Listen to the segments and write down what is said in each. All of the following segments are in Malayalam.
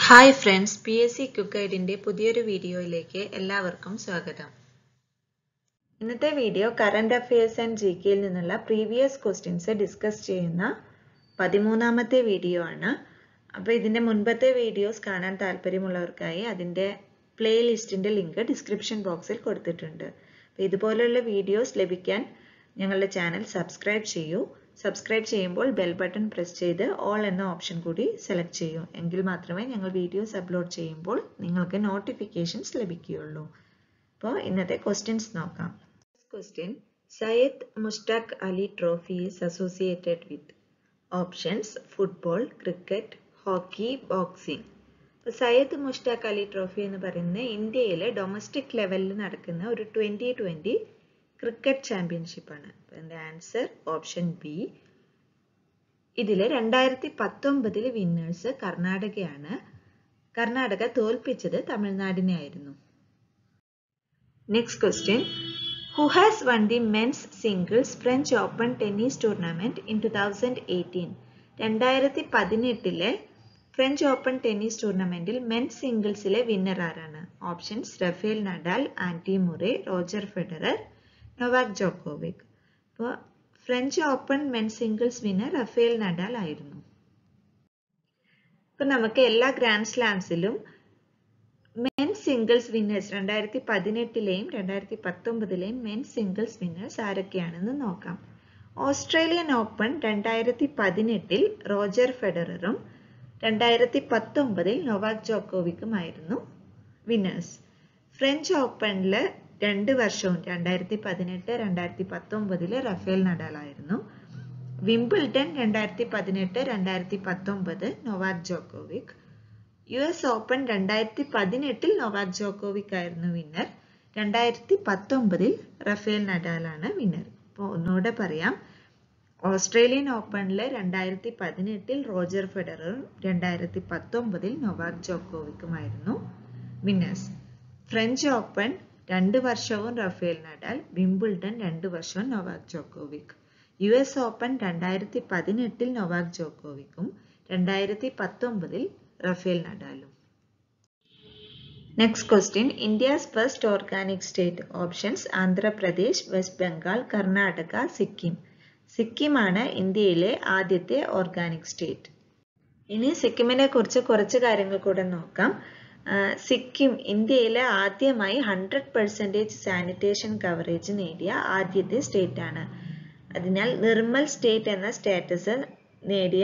Hi friends P S C quick ഗൈഡിൻ്റെ പുതിയൊരു വീഡിയോയിലേക്ക് എല്ലാവർക്കും സ്വാഗതം ഇന്നത്തെ video current affairs and G കെയിൽ നിന്നുള്ള പ്രീവിയസ് ക്വസ്റ്റ്യൻസ് ഡിസ്കസ് ചെയ്യുന്ന പതിമൂന്നാമത്തെ വീഡിയോ ആണ് അപ്പോൾ ഇതിൻ്റെ മുൻപത്തെ വീഡിയോസ് കാണാൻ താല്പര്യമുള്ളവർക്കായി അതിൻ്റെ പ്ലേലിസ്റ്റിൻ്റെ ലിങ്ക് ഡിസ്ക്രിപ്ഷൻ ബോക്സിൽ കൊടുത്തിട്ടുണ്ട് അപ്പോൾ ഇതുപോലുള്ള വീഡിയോസ് ലഭിക്കാൻ ഞങ്ങളുടെ ചാനൽ സബ്സ്ക്രൈബ് ചെയ്യൂ സബ്സ്ക്രൈബ് ചെയ്യുമ്പോൾ ബെൽ ബട്ടൺ പ്രസ് ചെയ്ത് ഓൾ എന്ന ഓപ്ഷൻ കൂടി സെലക്ട് ചെയ്യൂ എങ്കിൽ മാത്രമേ ഞങ്ങൾ വീഡിയോസ് അപ്ലോഡ് ചെയ്യുമ്പോൾ നിങ്ങൾക്ക് നോട്ടിഫിക്കേഷൻസ് ലഭിക്കുകയുള്ളൂ അപ്പോൾ ഇന്നത്തെ ക്വസ്റ്റ്യൻസ് നോക്കാം question Syed Mushtaq Ali trophy is associated with options football cricket hockey boxing അപ്പോൾ സയ്യദ് മുഷ്താഖ് അലി ട്രോഫി എന്ന് പറയുന്നത് ഇന്ത്യയിലെ ഡൊമസ്റ്റിക് ലെവലിൽ നടക്കുന്ന ഒരു ട്വൻ്റി ട്വൻ്റി ക്രിക്കറ്റ് ചാമ്പ്യൻഷിപ്പാണ് എൻ്റെ ആൻസർ ഓപ്ഷൻ ബി ഇതിൽ രണ്ടായിരത്തി പത്തൊമ്പതിൽ വിന്നേഴ്സ് കർണാടകയാണ് കർണാടക തോൽപ്പിച്ചത് തമിഴ്നാടിനെ ആയിരുന്നു next question who has won the men's singles French Open tennis tournament in two thousand eighteen രണ്ടായിരത്തി പതിനെട്ടിലെ ഫ്രഞ്ച് ഓപ്പൺ ടെന്നീസ് ടൂർണമെന്റിൽ മെൻസ് സിംഗിൾസിലെ വിന്നർ ആരാണ് options Rafael Nadal Andy Murray Roger Federer Novak Djokovic അപ്പോൾ French Open men singles winner Rafael Nadal ആയിരുന്നു ഇപ്പം നമുക്ക് എല്ലാ ഗ്രാൻഡ് സ്ലാംസിലും മെൻ സിംഗിൾസ് വിന്നേഴ്സ് രണ്ടായിരത്തി പതിനെട്ടിലെയും രണ്ടായിരത്തി പത്തൊമ്പതിലെയും മെൻ സിംഗിൾസ് വിന്നേഴ്സ് ആരൊക്കെയാണെന്ന് നോക്കാം ഓസ്ട്രേലിയൻ ഓപ്പൺ രണ്ടായിരത്തി പതിനെട്ടിൽ റോജർ ഫെഡററും രണ്ടായിരത്തി പത്തൊമ്പതിൽ നൊവാക് ജോക്കോവിക്കുമായിരുന്നു വിന്നേഴ്സ് ഫ്രഞ്ച് ഓപ്പണിൽ രണ്ട് വർഷവും രണ്ടായിരത്തി പതിനെട്ട് രണ്ടായിരത്തി പത്തൊമ്പതില് റഫേൽ നഡാലായിരുന്നു വിംബിൾഡൺ രണ്ടായിരത്തി പതിനെട്ട് രണ്ടായിരത്തി പത്തൊമ്പത് Novak Djokovic U S Open രണ്ടായിരത്തി പതിനെട്ടിൽ നൊവാക് ജോക്കോവിക് ആയിരുന്നു വിന്നർ രണ്ടായിരത്തി പത്തൊമ്പതിൽ റഫേൽ നഡാലാണ് വിന്നർ അപ്പോൾ ഒന്നുകൂടെ പറയാം ഓസ്ട്രേലിയൻ ഓപ്പണിൽ രണ്ടായിരത്തി പതിനെട്ടിൽ റോജർ ഫെഡററും രണ്ടായിരത്തി പത്തൊമ്പതിൽ നൊവാക് ജോക്കോവിക്കുമായിരുന്നു വിന്നേഴ്സ് ഫ്രഞ്ച് ഓപ്പൺ രണ്ട് വർഷവും റഫേൽ നഡാൽ വിംബിൾഡൺ രണ്ട് വർഷവും Novak Djokovic U S Open രണ്ടായിരത്തി പതിനെട്ടിൽ നൊവാക് ജോക്കോവിക്കും രണ്ടായിരത്തി പത്തൊമ്പതിൽ Rafale നഡാലും next question India's first organic state options Andhra Pradesh west Bengal Karnataka Sikkim സിക്കിമാണ് ഇന്ത്യയിലെ ആദ്യത്തെ ഓർഗാനിക് സ്റ്റേറ്റ് ഇനി സിക്കിമിനെ കുറിച്ച് കുറച്ച് കാര്യങ്ങൾ കൂടെ നോക്കാം സിക്കിം ഇന്ത്യയിലെ ആദ്യമായി ഹൺഡ്രഡ് പെർസെൻറ്റേജ് സാനിറ്റേഷൻ കവറേജ് നേടിയ ആദ്യത്തെ സ്റ്റേറ്റ് ആണ് അതിനാൽ നിർമ്മൽ സ്റ്റേറ്റ് എന്ന സ്റ്റാറ്റസ് നേടിയ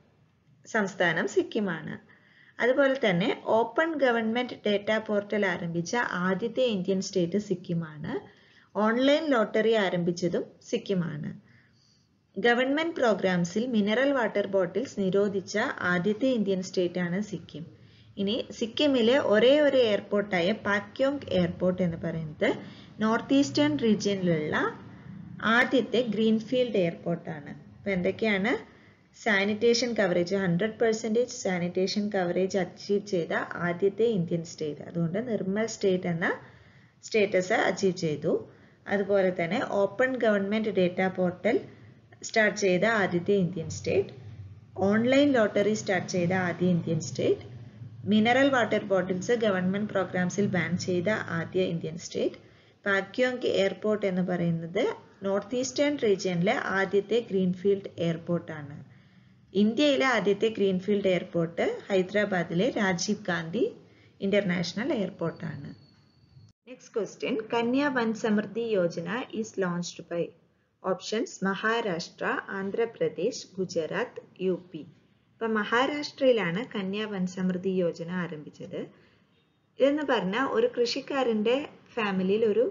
സംസ്ഥാനം സിക്കിമാണ് അതുപോലെ തന്നെ ഓപ്പൺ ഗവൺമെന്റ് ഡേറ്റ പോർട്ടൽ ആരംഭിച്ച ആദ്യത്തെ ഇന്ത്യൻ സ്റ്റേറ്റ് സിക്കിമാണ് ഓൺലൈൻ ലോട്ടറി ആരംഭിച്ചതും സിക്കിമാണ് ഗവൺമെന്റ് പ്രോഗ്രാംസിൽ മിനറൽ വാട്ടർ ബോട്ടിൽസ് നിരോധിച്ച ആദ്യത്തെ ഇന്ത്യൻ സ്റ്റേറ്റ് ആണ് സിക്കിം ഇനി സിക്കിമിലെ ഒരേ ഒരു എയർപോർട്ടായ പാക്യോങ് എയർപോർട്ട് എന്ന് പറയുന്നത് നോർത്ത് ഈസ്റ്റേൺ റീജിയനിലുള്ള ആദ്യത്തെ ഗ്രീൻഫീൽഡ് എയർപോർട്ടാണ് അപ്പോൾ എന്തൊക്കെയാണ് sanitation coverage hundred percentage sanitation coverage achieve ചെയ്ത ആദ്യത്തെ ഇന്ത്യൻ സ്റ്റേറ്റ് അതുകൊണ്ട് നിർമ്മൽ സ്റ്റേറ്റ് എന്ന സ്റ്റേറ്റസ് അച്ചീവ് ചെയ്തു അതുപോലെ തന്നെ open government data portal start ചെയ്ത ആദ്യത്തെ Indian state online lottery start ചെയ്ത ആദ്യ Indian state mineral water bottles government പ്രോഗ്രാംസിൽ ബാൻ ചെയ്ത ആദ്യ ഇന്ത്യൻ സ്റ്റേറ്റ് പാക്യോങ് എയർപോർട്ട് എന്ന് പറയുന്നത് നോർത്ത് ഈസ്റ്റേൺ റീജിയനിലെ ആദ്യത്തെ ഗ്രീൻഫീൽഡ് എയർപോർട്ടാണ് ഇന്ത്യയിലെ ആദ്യത്തെ ഗ്രീൻഫീൽഡ് എയർപോർട്ട് ഹൈദരാബാദിലെ Rajeev Gandhi international എയർപോർട്ടാണ് next question കന്യ വൻ സമൃദ്ധി Yojana is launched by options Maharashtra Andhra Pradesh Gujarat U P ഇപ്പം മഹാരാഷ്ട്രയിലാണ് കന്യാ വൻ സമൃദ്ധി യോജന ആരംഭിച്ചത് ഇതെന്ന് പറഞ്ഞാൽ ഒരു കൃഷിക്കാരൻ്റെ ഫാമിലിയിൽ ഒരു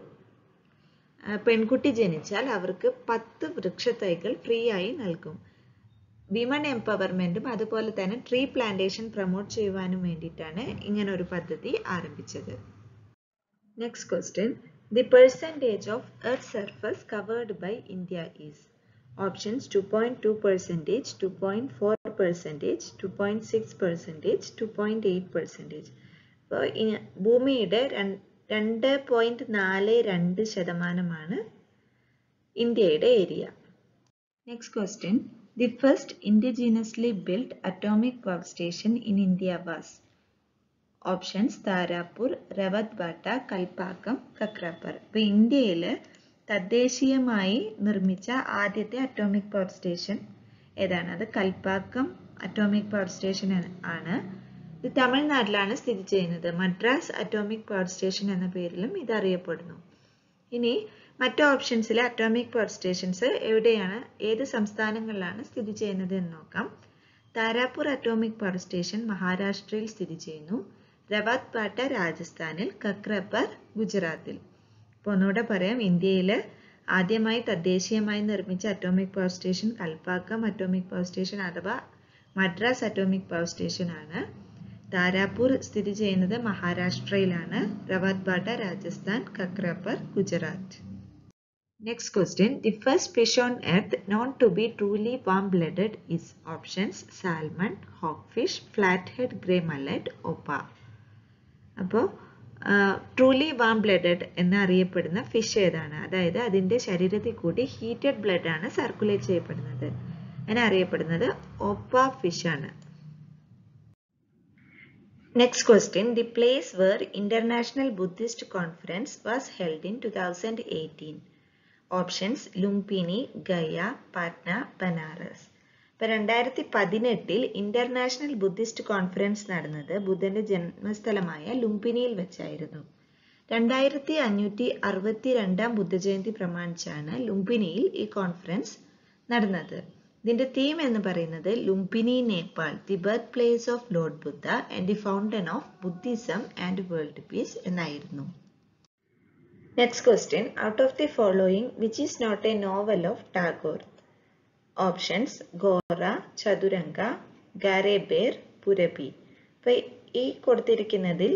പെൺകുട്ടി ജനിച്ചാൽ അവർക്ക് പത്ത് വൃക്ഷത്തൈകൾ ഫ്രീ ആയി നൽകും വിമൺ എംപവർമെന്റും അതുപോലെ തന്നെ ട്രീ പ്ലാന്റേഷൻ പ്രൊമോട്ട് ചെയ്യുവാനും വേണ്ടിയിട്ടാണ് ഇങ്ങനെ ഒരു പദ്ധതി ആരംഭിച്ചത് next question the percentage of earth surface covered by India is options two point two percentage two point four percentage two point six percentage two point eight percentage അപ്പോൾ ഭൂമിയുടെ രണ്ട് പോയിന്റ് നാല് രണ്ട് ശതമാനമാണ് ഇന്ത്യയുടെ area next question the first indigenously build atomic work station in India was options Tarapur Rawat Bhata Kalpakkam Kakrapar ഇപ്പൊ ഇന്ത്യയിൽ തദ്ദേശീയമായി നിർമ്മിച്ച ആദ്യത്തെ അറ്റോമിക് പവർ സ്റ്റേഷൻ ഏതാണ് അത് കൽപ്പാക്കം അറ്റോമിക് പവർ സ്റ്റേഷൻ ആണ് ഇത് തമിഴ്നാട്ടിലാണ് സ്ഥിതി ചെയ്യുന്നത് മദ്രാസ് അറ്റോമിക് പവർ സ്റ്റേഷൻ എന്ന പേരിലും ഇത് അറിയപ്പെടുന്നു ഇനി മറ്റു ഓപ്ഷൻസിലെ അറ്റോമിക് പവർ സ്റ്റേഷൻസ് എവിടെയാണ് ഏത് സംസ്ഥാനങ്ങളിലാണ് സ്ഥിതി ചെയ്യുന്നത് എന്ന് നോക്കാം താരാപൂർ അറ്റോമിക് പവർ സ്റ്റേഷൻ മഹാരാഷ്ട്രയിൽ സ്ഥിതി ചെയ്യുന്നു രവാത് പാട്ട രാജസ്ഥാനിൽ കക്രപ്പർ ഗുജറാത്തിൽ അപ്പോൾ ഒന്നുകൂടെ പറയാം ഇന്ത്യയിൽ ആദ്യമായി തദ്ദേശീയമായി നിർമ്മിച്ച atomic power station Kalpakkam atomic power station അഥവാ മദ്രാസ് അറ്റോമിക് പവർ സ്റ്റേഷൻ ആണ് താരാപൂർ സ്ഥിതി ചെയ്യുന്നത് മഹാരാഷ്ട്രയിലാണ് Rawat Bhata Rajasthan Kakrapar Gujarat Next question. The first fish on earth known to be truly warm-blooded is options salmon, hawkfish, flathead grey mullet, opa. അപ്പോൾ ട്രൂലി വാം ബ്ലഡഡ് എന്ന് അറിയപ്പെടുന്ന ഫിഷ് ഏതാണ് അതായത് അതിൻ്റെ ശരീരത്തിൽ കൂടി ഹീറ്റഡ് ബ്ലഡ് ആണ് സർക്കുലേറ്റ് ചെയ്യപ്പെടുന്നത് അതിനെ അറിയപ്പെടുന്നത് ഓപ്പ ഫിഷ് ആണ് Next question. The place where International Buddhist Conference was held in 2018. Options Lumbini Gaya Patna Banaras ഇപ്പൊ രണ്ടായിരത്തി പതിനെട്ടിൽ ഇന്റർനാഷണൽ ബുദ്ധിസ്റ്റ് കോൺഫറൻസ് നടന്നത് ബുദ്ധന്റെ ജന്മസ്ഥലമായ ലുംപിനിയിൽ വെച്ചായിരുന്നു രണ്ടായിരത്തി അഞ്ഞൂറ്റി അറുപത്തി രണ്ടാം ബുദ്ധജയന്തി പ്രമാണിച്ചാണ് ലുംപിനിയിൽ ഈ കോൺഫറൻസ് നടന്നത് ഇതിന്റെ തീം എന്ന് പറയുന്നത് Lumbini Nepal the birth place of Lord Buddha and the fountain of Buddhism and world peace എന്നായിരുന്നു Next question. Out of the following, which is not a novel of Tagore? Options Gora, Chaduranga, Gareber, Purabi. അപ്പോൾ ഈ കൊടുത്തിരിക്കുന്നതിൽ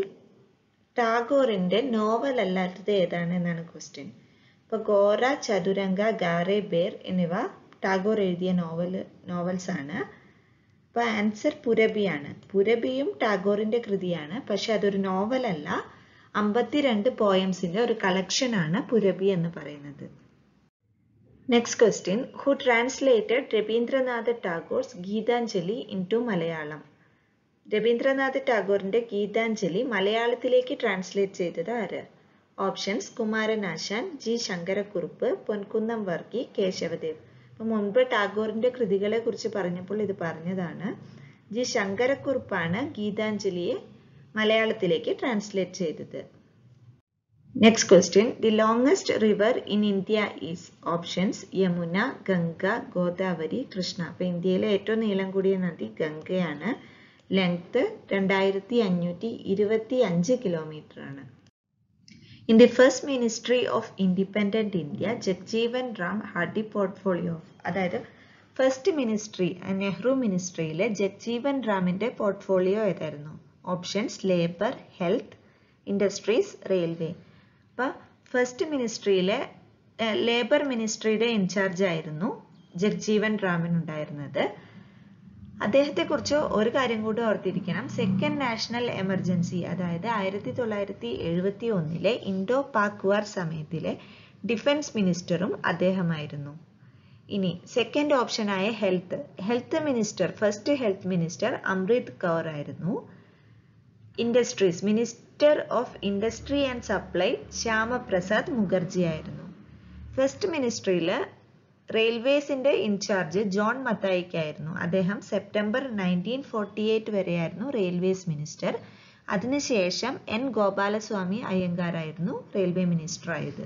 ടാഗോറിൻ്റെ നോവൽ അല്ലാത്തത് ഏതാണ് എന്നാണ് ക്വസ്റ്റ്യൻ ഇപ്പോൾ ഗോറ ചതുരംഗ ഗാറെ ബേർ എന്നിവ ടാഗോർ എഴുതിയ നോവൽ നോവൽസ് ആണ് അപ്പോൾ ആൻസർ പുരബിയാണ് പുരബിയും ടാഗോറിൻ്റെ കൃതിയാണ് പക്ഷെ അതൊരു നോവൽ അല്ല അമ്പത്തിരണ്ട് പോയംസിന്റെ ഒരു കളക്ഷൻ ആണ് പുരബി എന്ന് പറയുന്നത് next question who translated Rabindranath Tagore's Gitanjali into Malayalam Rabindranath ടാഗോറിന്റെ ഗീതാഞ്ജലി മലയാളത്തിലേക്ക് ട്രാൻസ്ലേറ്റ് ചെയ്തത് ആര് ഓപ്ഷൻസ് കുമാരനാശാൻ ജി ശങ്കരക്കുറുപ്പ് പൊൻകുന്നം വർഗി കേശവദേവ് അപ്പം മുൻപ് ടാഗോറിന്റെ കൃതികളെ കുറിച്ച് പറഞ്ഞപ്പോൾ ഇത് പറഞ്ഞതാണ് ജി ശങ്കരക്കുറുപ്പാണ് ഗീതാഞ്ജലിയെ മലയാളത്തിലേക്ക് ട്രാൻസ്ലേറ്റ് ചെയ്തത് next question the longest river in India is options Yamuna Ganga Godavari Krishna അപ്പോൾ ഇന്ത്യയിലെ ഏറ്റവും നീളം കൂടിയ നദി ഗംഗയാണ് ലെങ്ത് രണ്ടായിരത്തി അഞ്ഞൂറ്റി ഇരുപത്തി അഞ്ച് കിലോമീറ്റർ ആണ് in the first ministry of independent India Jagjivan Ram had the portfolio of അതായത് ഫസ്റ്റ് മിനിസ്ട്രി നെഹ്റു മിനിസ്ട്രിയിലെ ജഗ്ജീവൻ റാമിന്റെ പോർട്ട്ഫോളിയോ ഏതായിരുന്നു options labour health industries railway അപ്പോൾ ഫസ്റ്റ് മിനിസ്ട്രിയിലെ ലേബർ മിനിസ്ട്രിയുടെ ഇൻചാർജ് ആയിരുന്നു ജഗ്ജീവൻ റാമൻ ഉണ്ടായിരുന്നത് അദ്ദേഹത്തെക്കുറിച്ച് ഒരു കാര്യം കൂടി ഓർത്തിരിക്കണം സെക്കൻഡ് നാഷണൽ എമർജൻസി അതായത് ആയിരത്തി തൊള്ളായിരത്തി എഴുപത്തി ഒന്നിലെ ഇൻഡോ പാക് വാർ സമയത്തിലെ ഡിഫൻസ് മിനിസ്റ്ററും അദ്ദേഹമായിരുന്നു ഇനി second ഓപ്ഷനായ health health minister first health minister അമൃത് കൗർ ആയിരുന്നു industries minister of industry and supply Shyamaprasad Mukherjee ആയിരുന്നു ഫസ്റ്റ് മിനിസ്ട്രിയിൽ റെയിൽവേസിന്റെ ഇൻചാർജ് ജോൺ മത്തായിക്കായിരുന്നു അദ്ദേഹം സെപ്റ്റംബർ നയൻറ്റീൻ ഫോർട്ടി എയ്റ്റ് വരെയായിരുന്നു റെയിൽവേസ് മിനിസ്റ്റർ അതിനുശേഷം എൻ ഗോപാലസ്വാമി അയ്യങ്കാറായിരുന്നു റെയിൽവേ മിനിസ്റ്റർ ആയത്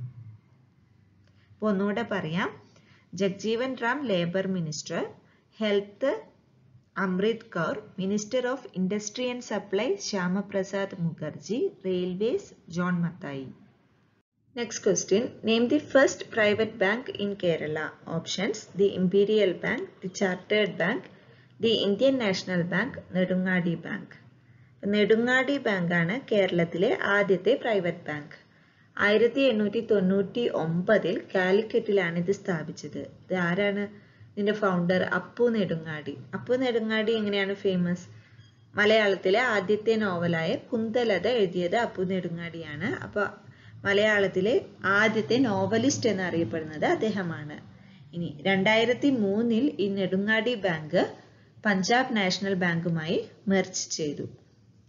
അപ്പോൾ ഒന്നുകൂടെ പറയാം Jagjeevan Ram labour minister health Amrit Kaur minister of industry and supply Shyamaprasad Mukherjee railways John Mathai next question name the first private bank in Kerala options the imperial bank the chartered bank the Indian national bank Nedungadi bank Nedungadi ബാങ്കാണ് കേരളത്തിലെ ആദ്യത്തെ പ്രൈവറ്റ് ബാങ്ക് ആയിരത്തി എണ്ണൂറ്റി തൊണ്ണൂറ്റി ഒമ്പതിൽ കാലിക്കറ്റിലാണ് ഇത് സ്ഥാപിച്ചത് ഇത് ആരാണ് ഇതിന്റെ ഫൗണ്ടർ അപ്പു നെടുങ്ങാടി അപ്പു നെടുങ്ങാടി എങ്ങനെയാണ് ഫേമസ് മലയാളത്തിലെ ആദ്യത്തെ നോവലായ കുന്തലത എഴുതിയത് അപ്പു നെടുങ്ങാടിയാണ് അപ്പൊ മലയാളത്തിലെ ആദ്യത്തെ നോവലിസ്റ്റ് എന്നറിയപ്പെടുന്നത് അദ്ദേഹമാണ് ഇനി രണ്ടായിരത്തി മൂന്നിൽ ഈ നെടുങ്ങാടി ബാങ്ക് പഞ്ചാബ് നാഷണൽ ബാങ്കുമായി മെർജ് ചെയ്തു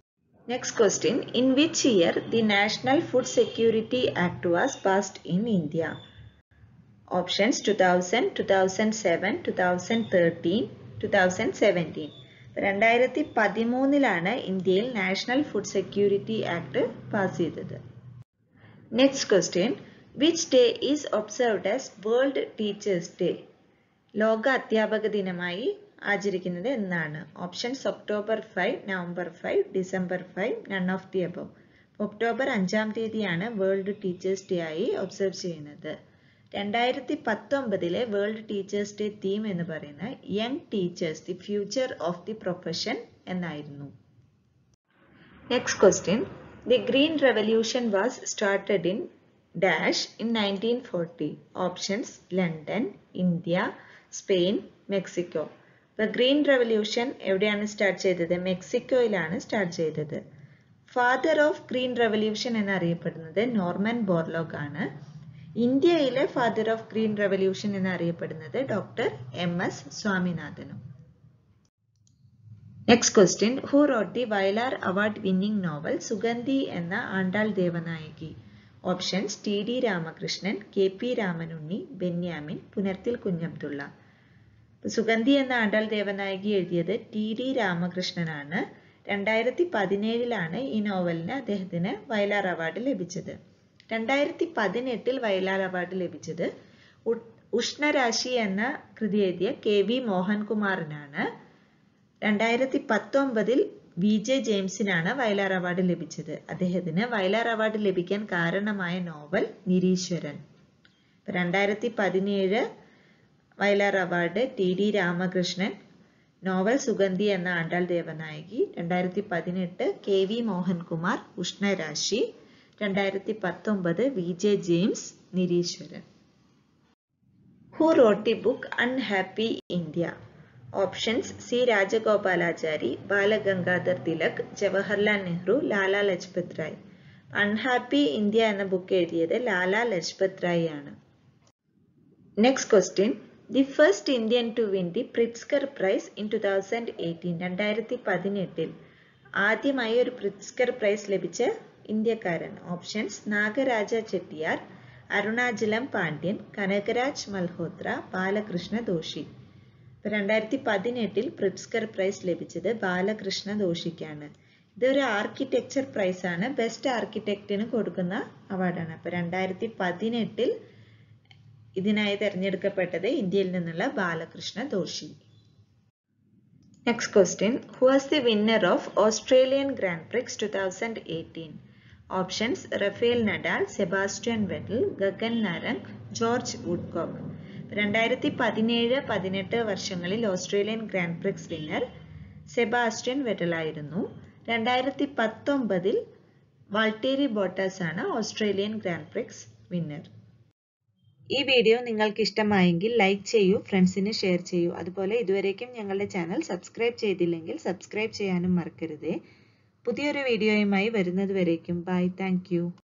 Next question. In which year the National Food Security Act was passed in India? Options 2000, 2007, 2013, 2017. രണ്ടായിരത്തി പതിമൂന്നിലാണ് ഇന്ത്യയിൽ national food security act pass ചെയ്തത് next question which day is observed as world teachers day ലോക അധ്യാപക ദിനമായി ആചരിക്കുന്നത് എന്നാണ് options October five November five December five none of the above October അഞ്ചാം തീയതിയാണ് വേൾഡ് ടീച്ചേഴ്സ് ഡേ ആയി ഒബ്സർവ് ചെയ്യുന്നത് രണ്ടായിരത്തി പത്തൊമ്പതിലെ വേൾഡ് ടീച്ചേഴ്സ് ഡേ തീം എന്ന് പറയുന്നത് young teachers the future of the profession എന്നായിരുന്നു next question the green revolution was started in dash in nineteen forty options London India Spain Mexico ഇപ്പോൾ ഗ്രീൻ റെവല്യൂഷൻ എവിടെയാണ് സ്റ്റാർട്ട് ചെയ്തത് മെക്സിക്കോയിലാണ് സ്റ്റാർട്ട് ചെയ്തത് ഫാദർ ഓഫ് ഗ്രീൻ റെവല്യൂഷൻ എന്നറിയപ്പെടുന്നത് നോർമൻ ബോർലോഗ് ആണ് ഇന്ത്യയിലെ ഫാദർ ഓഫ് ഗ്രീൻ റെവല്യൂഷൻ എന്നറിയപ്പെടുന്നത് ഡോക്ടർ എം എസ് സ്വാമിനാഥനും next question who wrote the Vayalar award winning novel Sugandhi എന്ന Andal Devanayaki options T D Ramakrishnan K P Ramanunni Benyamin Punathil Kunjabdulla Sugandhi എന്ന ആണ്ടാൾ ദേവനായകി എഴുതിയത് ടി ഡി രാമകൃഷ്ണനാണ് രണ്ടായിരത്തി പതിനേഴിലാണ് ഈ നോവലിന് അദ്ദേഹത്തിന് വയലാർ അവാർഡ് ലഭിച്ചത് രണ്ടായിരത്തി പതിനെട്ടിൽ വയലാർ അവാർഡ് ലഭിച്ചത് ഉഷ്ണരാശി എന്ന കൃതി എഴുതിയ കെ വി മോഹൻകുമാറിനാണ് രണ്ടായിരത്തി പത്തൊമ്പതിൽ വി ജെ ജെയിംസിനാണ് വയലാർ അവാർഡ് ലഭിച്ചത് അദ്ദേഹത്തിന് വയലാർ അവാർഡ് ലഭിക്കാൻ കാരണമായ നോവൽ നിരീശ്വരൻ രണ്ടായിരത്തി പതിനേഴ് Vayalar award T D Ramakrishnan novel Sugandhi എന്ന ആണ്ടാൾ ദേവനായകി രണ്ടായിരത്തി പതിനെട്ട് കെ വി മോഹൻകുമാർ ഉഷ്ണരാശി രണ്ടായിരത്തി പത്തൊമ്പത് V J James Nireeshwaran who wrote the book unhappy India options C Rajagopalachari Balagangadhar Tilak Jawaharlal Nehru Lala Lajpat Rai unhappy India എന്ന ബുക്ക് എഴുതിയത് ലാലാ ലജ്പത് റായ് ആണ് next question the first Indian to win the Pritzker prize in two thousand eighteen രണ്ടായിരത്തി പതിനെട്ടിൽ ആദ്യമായി ഒരു പ്രിറ്റ്സ്കർ പ്രൈസ് ലഭിച്ച ഇന്ത്യക്കാരൻ ഓപ്ഷൻസ് നാഗരാജ ചെട്ടിയാർ അരുണാചലം പാണ്ഡ്യൻ കനകരാജ് മൽഹോത്ര ബാലകൃഷ്ണ ദോഷി രണ്ടായിരത്തി പതിനെട്ടിൽ പ്രിറ്റ്സ്കർ പ്രൈസ് ലഭിച്ചത് ബാലകൃഷ്ണ ദോഷിക്കാണ് ഇതൊരു ആർക്കിടെക്ചർ പ്രൈസ് ആണ് ബെസ്റ്റ് ആർക്കിടെക്റ്റിന് കൊടുക്കുന്ന അവാർഡാണ് അപ്പൊ രണ്ടായിരത്തി പതിനെട്ടിൽ ഇതിനായി തിരഞ്ഞെടുക്കപ്പെട്ടത് ഇന്ത്യയിൽ നിന്നുള്ള Balakrishna Doshi next question who was the winner of Australian Grand Prix two thousand eighteen options Rafael Nadal Sebastian Vettel Gagan Narang George Woodcock രണ്ടായിരത്തി പതിനേഴ് പതിനെട്ട് വർഷങ്ങളിൽ Australian Grand Prix winner Sebastian വെറ്റലായിരുന്നു രണ്ടായിരത്തി പത്തൊമ്പതിൽ വാൾട്ടേരി ബോട്ടാസ് ആണ് ഓസ്ട്രേലിയൻ ഗ്രാൻഡ് പ്രിക്സ് വിന്നർ ഈ വീഡിയോ നിങ്ങൾക്ക് ഇഷ്ടമായെങ്കിൽ ലൈക്ക് ചെയ്യൂ ഫ്രണ്ട്സിന് ഷെയർ ചെയ്യൂ അതുപോലെ ഇതുവരേക്കും ഞങ്ങളുടെ ചാനൽ സബ്സ്ക്രൈബ് ചെയ്തില്ലെങ്കിൽ സബ്സ്ക്രൈബ് ചെയ്യാനും മറക്കരുതേ പുതിയൊരു വീഡിയോയുമായി വരുന്നത് വരേക്കും ബൈ താങ്ക്